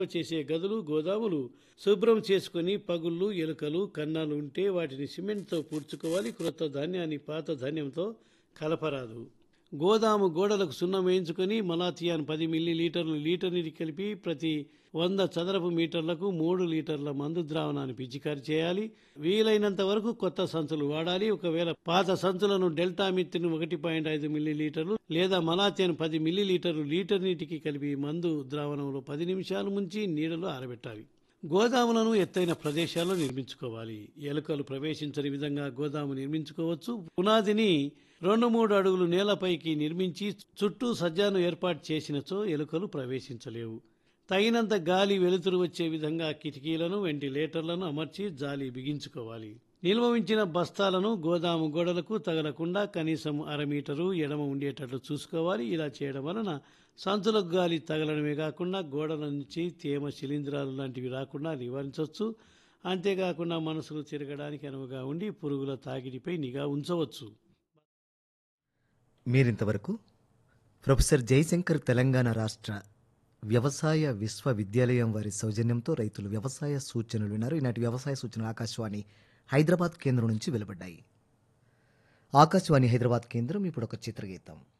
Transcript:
చేసే గదులు గోదాములు శుభ్రం చేసుకుని పగుళ్ళు ఎలుకలు కన్నాలు ఉంటే వాటిని సిమెంట్తో పూడ్చుకోవాలి క్రొత్త ధాన్యాన్ని పాత ధాన్యంతో కలపరాదు గోదాము గోడలకు సున్నం వేయించుకొని మలాథియాన్ పది మిల్లీ లీటర్లు లీటర్ నీటి కలిపి ప్రతి వంద చదరపు మీటర్లకు మూడు లీటర్ల మందు ద్రావణాన్ని పిచికారి చేయాలి వీలైనంత వరకు కొత్త సంచులు వాడాలి ఒకవేళ పాత సంచులను డెల్టా మిత్తిని ఒకటి పాయింట్ ఐదు మిల్లీ లీటర్లు లేదా మలాథియాన్ పది మిల్లీ లీటర్లు లీటర్ నీటికి కలిపి మందు ద్రావణంలో పది నిమిషాలు ముంచి నీడలో ఆరబెట్టాలి గోదాములను ఎత్తైన ప్రదేశాల్లో నిర్మించుకోవాలి ఎలుకలు ప్రవేశించని విధంగా గోదాము నిర్మించుకోవచ్చు పునాదిని రెండు మూడు అడుగులు నేలపైకి నిర్మించి చుట్టూ సజ్జాను ఏర్పాటు చేసినచో ఎలుకలు ప్రవేశించలేవు తగినంత గాలి వెలుతురు వచ్చే విధంగా కిటికీలను వెంటిలేటర్లను అమర్చి జాలి బిగించుకోవాలి నిల్వ ఉంచిన బస్తాలను గోదాము గోడలకు తగలకుండా కనీసం అర మీటరు ఎడమ ఉండేటట్లు చూసుకోవాలి ఇలా చేయడం వలన సంచులకు గాలి తగలడమే కాకుండా గోడల నుంచి తేమ శిలీంధ్రాలు లాంటివి రాకుండా నివారించవచ్చు అంతేకాకుండా మనసులు తిరగడానికి అనువుగా ఉండి పురుగుల తాకిడిపై నిఘా ఉంచవచ్చు మీరింతవరకు ప్రొఫెసర్ జయశంకర్ తెలంగాణ రాష్ట్ర వ్యవసాయ విశ్వవిద్యాలయం వారి సౌజన్యంతో రైతులు వ్యవసాయ సూచనలు విన్నారు ఈనాటి వ్యవసాయ సూచనలు ఆకాశవాణి హైదరాబాద్ కేంద్రం నుంచి వెలువడ్డాయి ఆకాశవాణి హైదరాబాద్ కేంద్రం ఇప్పుడు ఒక చిత్రగీతం